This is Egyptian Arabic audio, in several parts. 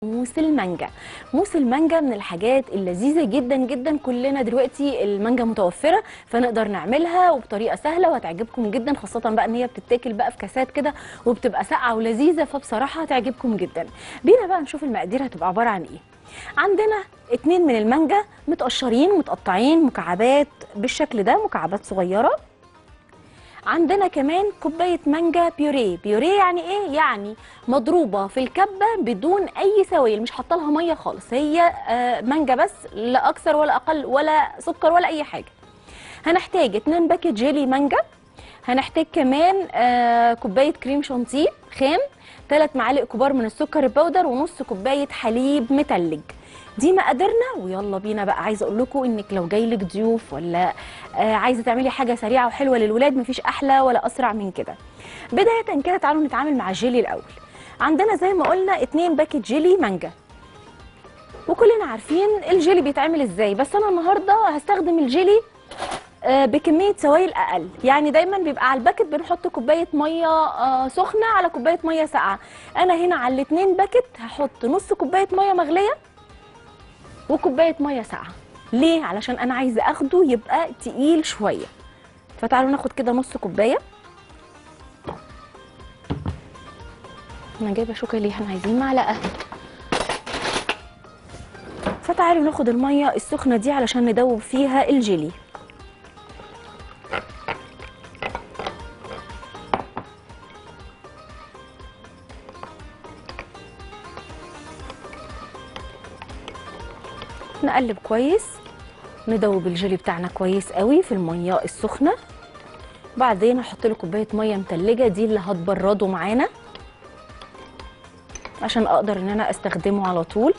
موس المانجا موس المانجا من الحاجات اللذيذة جدا جدا كلنا دلوقتي المانجا متوفرة فنقدر نعملها وبطريقة سهلة وهتعجبكم جدا خاصة بقى ان هي بتتاكل بقى في كاسات كده وبتبقى ساقعة ولذيذة فبصراحة هتعجبكم جدا بينا بقى نشوف المقادير هتبقى عبارة عن ايه عندنا اتنين من المانجا متقشرين متقطعين مكعبات بالشكل ده مكعبات صغيرة عندنا كمان كوبايه مانجا بيوريه بيوريه يعني ايه يعني مضروبه في الكبه بدون اي سوائل مش حاطه لها ميه خالص هي آه، مانجا بس لا اكثر ولا اقل ولا سكر ولا اي حاجه هنحتاج 2 باكت جيلي مانجا هنحتاج كمان آه، كوبايه كريم شانتيه خام 3 معالق كبار من السكر البودر ونص كوبايه حليب متلج دي مقاديرنا ويلا بينا بقى عايزه اقول لكم انك لو جاي لك ضيوف ولا آه عايزه تعملي حاجه سريعه وحلوه للولاد مفيش احلى ولا اسرع من كده بدايه كده تعالوا نتعامل مع الجيلي الاول عندنا زي ما قلنا 2 باكت جيلي مانجا وكلنا عارفين الجيلي بيتعمل ازاي بس انا النهارده هستخدم الجيلي آه، بكميه سوائل اقل يعني دايما بيبقى على الباكت بنحط كوبايه ميه آه، سخنه على كوبايه ميه ساقعه انا هنا على الاتنين باكت هحط نص كوبايه ميه مغليه وكوبايه ميه ساقعه ليه علشان انا عايزه اخده يبقى تقيل شويه فتعالوا ناخد كده نص كوبايه انا جايبه شوكه ليه احنا عايزين معلقه فتعالوا ناخد الميه السخنه دي علشان ندوب فيها الجيلي نقلب كويس ندوب الجيلي بتاعنا كويس قوي في الميه السخنه بعدين هحط له كوبايه ميه متلجه دي اللي هتبرده معانا عشان اقدر ان انا استخدمه على طول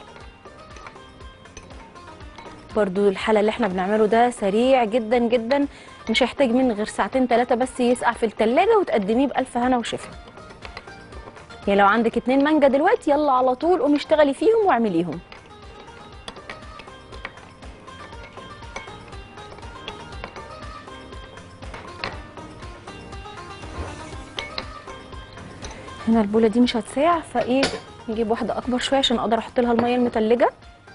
برضو الحالة اللي احنا بنعمله ده سريع جدا جدا مش هيحتاج مني غير ساعتين ثلاثة بس يسقع في التلاجة وتقدميه بألف هنا وشفا يعني لو عندك اتنين مانجا دلوقتي يلا على طول قومي اشتغلي فيهم واعمليهم هنا البوله دي مش هتساع فايه نجيب واحده اكبر شويه عشان اقدر احط لها الميه المتلجه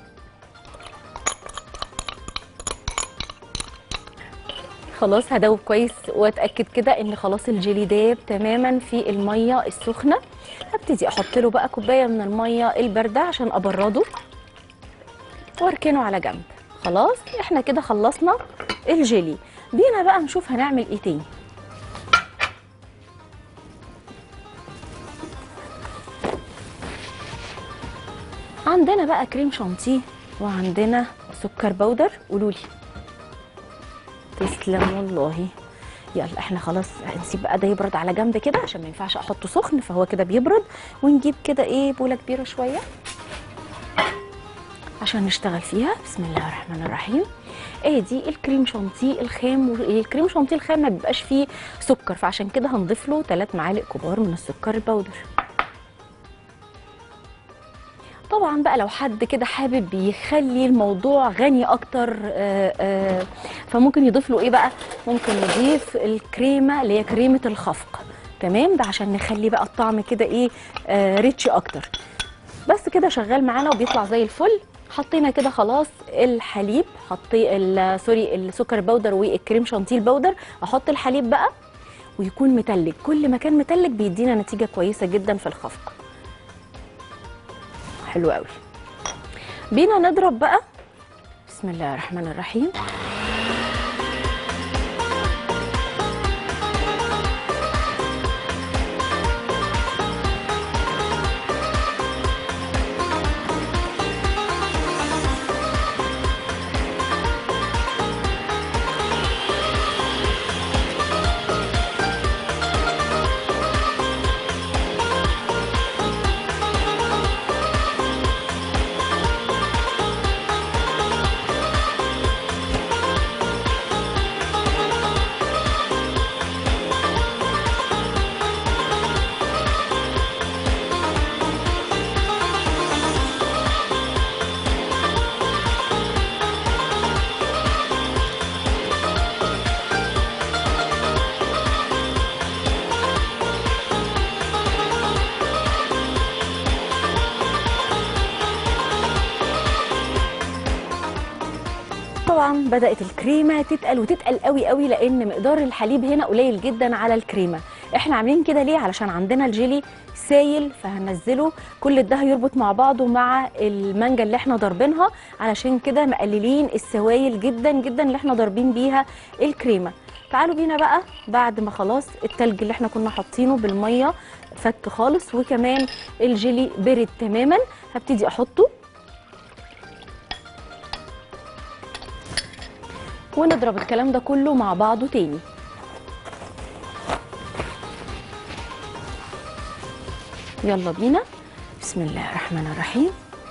خلاص هدوب كويس واتاكد كده ان خلاص الجيلي داب تماما في الميه السخنه هبتدي احط له بقى كوبايه من الميه البارده عشان ابرده واركنه على جنب خلاص احنا كده خلصنا الجيلي بينا بقى نشوف هنعمل ايه تاني عندنا بقى كريم شانتيه وعندنا سكر بودر قولوا لي تسلم والله يلا احنا خلاص هنسيب بقى ده يبرد على جنب كده عشان ما ينفعش احطه سخن فهو كده بيبرد ونجيب كده ايه بوله كبيره شويه عشان نشتغل فيها بسم الله الرحمن الرحيم ايه دي الكريم شانتيه الخام والكريم شانتيه الخام ما بيبقاش فيه سكر فعشان كده هنضيف له 3 معالق كبار من السكر البودر طبعا بقى لو حد كده حابب يخلي الموضوع غني اكتر آه، آه، فممكن يضيف له ايه بقى ممكن نضيف الكريمه اللي هي كريمه الخفق تمام ده عشان نخلي بقى الطعم كده ايه آه، ريتش اكتر بس كده شغال معانا وبيطلع زي الفل حطينا كده خلاص الحليب حطي ال- سوري السكر باودر والكريم شانتيه البودر احط الحليب بقى ويكون متلج كل ما كان متلج بيدينا نتيجه كويسه جدا في الخفق حلو قوي بينا نضرب بقى بسم الله الرحمن الرحيم طبعا بدات الكريمه تتقل وتتقل قوي قوي لان مقدار الحليب هنا قليل جدا على الكريمه احنا عاملين كده ليه علشان عندنا الجيلي سايل فهنزله كل ده هيربط مع بعضه مع المانجا اللي احنا ضاربينها علشان كده مقللين السوائل جدا جدا اللي احنا ضاربين بيها الكريمه تعالوا بينا بقى بعد ما خلاص التلج اللي احنا كنا حاطينه بالميه فك خالص وكمان الجيلي برد تماما هبتدي احطه ونضرب الكلام ده كله مع بعضه تاني يلا بينا بسم الله الرحمن الرحيم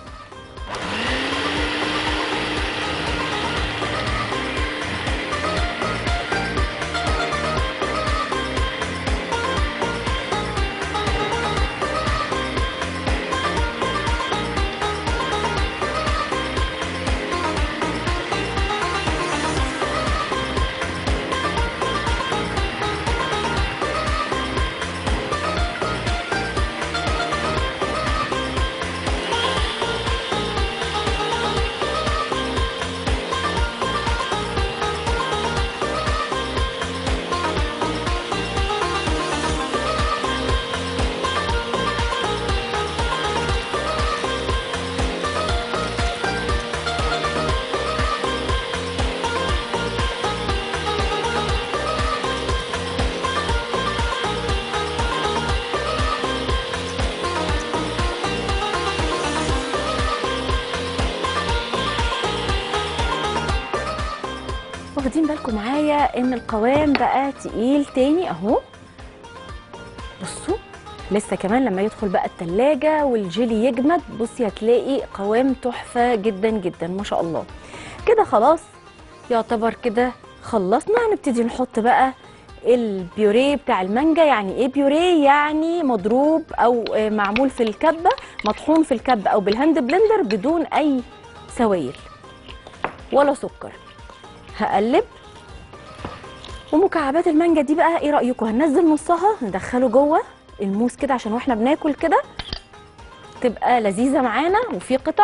واخدين بالكم معايا ان القوام بقى تقيل تاني اهو بصوا لسه كمان لما يدخل بقى التلاجة والجيلي يجمد بصي هتلاقي قوام تحفة جدا جدا ما شاء الله كده خلاص يعتبر كده خلصنا هنبتدي نحط بقى البيوريه بتاع المانجا يعني ايه بيوريه يعني مضروب او آه، معمول في الكبه مطحون في الكبه او بالهاند بلندر بدون اي سوائل ولا سكر هقلب ومكعبات المانجا دي بقى ايه رايكم هننزل نصها ندخله جوه الموس كده عشان واحنا بناكل كده تبقى لذيذه معانا وفي قطع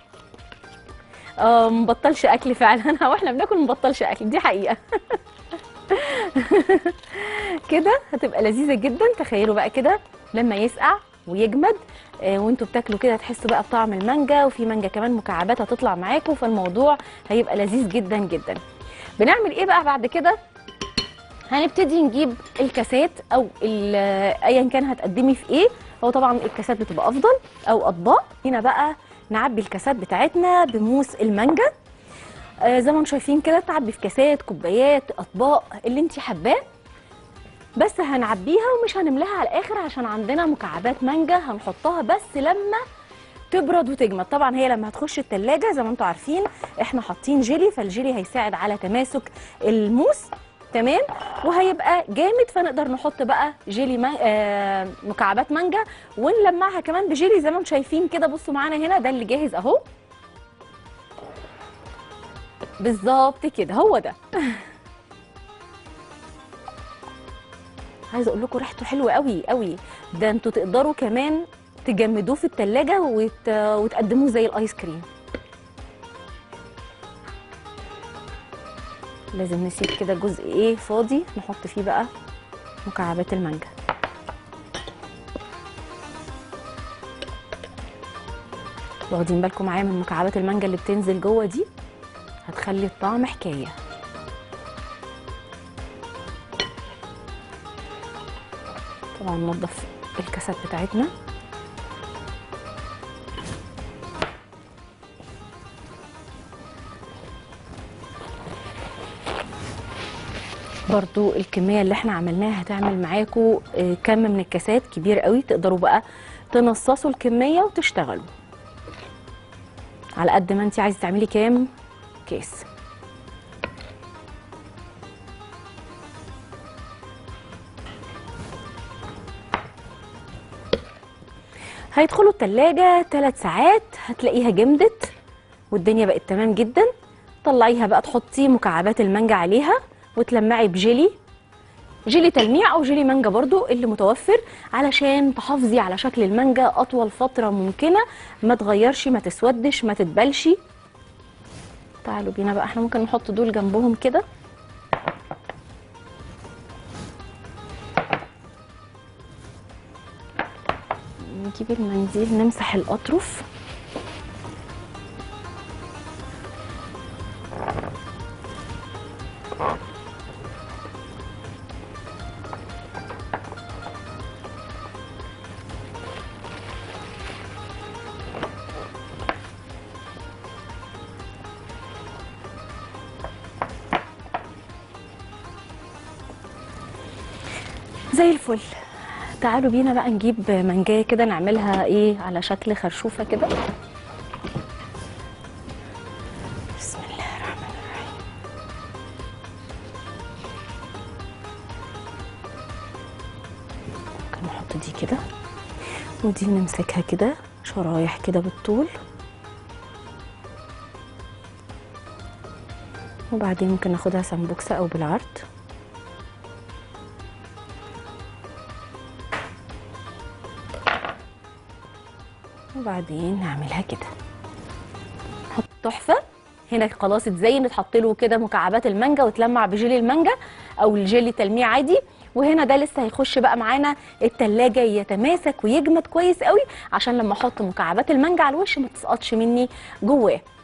اه مبطلش اكل فعلا واحنا بناكل مبطلش اكل دي حقيقه كده هتبقى لذيذه جدا تخيلوا بقى كده لما يسقع ويجمد آه، وانتوا بتاكلوا كده تحسوا بقى بطعم المانجا وفي مانجا كمان مكعبات هتطلع معاكم فالموضوع هيبقى لذيذ جدا جدا بنعمل ايه بقى بعد كده هنبتدي نجيب الكاسات او ال- ايا كان هتقدمي في ايه هو طبعا الكاسات بتبقى افضل او اطباق هنا بقى نعبي الكاسات بتاعتنا بموس المانجا آه زي ما انتم شايفين كده تعبي في كاسات كوبايات اطباق اللي انت حباه بس هنعبيها ومش هنملاها على الاخر عشان عندنا مكعبات مانجا هنحطها بس لما تبرد وتجمد طبعا هي لما هتخش التلاجة زي ما انتم عارفين احنا حاطين جيلي فالجيلي هيساعد على تماسك الموس تمام وهيبقى جامد فنقدر نحط بقى جيلي ما... آه مكعبات مانجا ونلمعها كمان بجيلي زي ما انتم شايفين كده بصوا معانا هنا ده اللي جاهز اهو بالظبط كده هو ده عايزه اقول لكم ريحته حلوه قوي قوي ده انتوا تقدروا كمان تجمدوه في التلاجة وت... وتقدموه زي الايس كريم لازم نسيب كده جزء ايه فاضي نحط فيه بقى مكعبات المانجا واخدين بالكم معايا من مكعبات المانجا اللي بتنزل جوه دي هتخلي الطعم حكايه طبعا ننضف الكاسات بتاعتنا برضو الكمية اللي احنا عملناها هتعمل معاكم آه، كم من الكاسات كبير قوي تقدروا بقى تنصصوا الكمية وتشتغلوا على قد ما انت عايزة تعملي كام كيس هيدخلوا التلاجة ثلاث ساعات هتلاقيها جمدت والدنيا بقت تمام جدا طلعيها بقى تحطي مكعبات المانجا عليها وتلمعي بجيلي جيلي تلميع او جيلي مانجا برضو اللي متوفر علشان تحافظي على شكل المانجا اطول فتره ممكنه ما تغيرش ما تسودش ما تتبلش تعالوا بينا بقى احنا ممكن نحط دول جنبهم كده نجيب المنديل نمسح الأطرف زي الفل تعالوا بينا بقى نجيب منجايه كده نعملها ايه على شكل خرشوفه كده بسم الله الرحمن الرحيم ممكن نحط دي كده ودي نمسكها كده شرايح كده بالطول وبعدين ممكن ناخدها سمبوكسه او بالعرض وبعدين نعملها كده نحط تحفه هنا خلاص اتزين اتحط له كده مكعبات المانجا وتلمع بجيلي المانجا او الجيلي تلميع عادي وهنا ده لسه هيخش بقى معانا التلاجة يتماسك ويجمد كويس قوي عشان لما احط مكعبات المانجا على الوش ما تسقطش مني جواه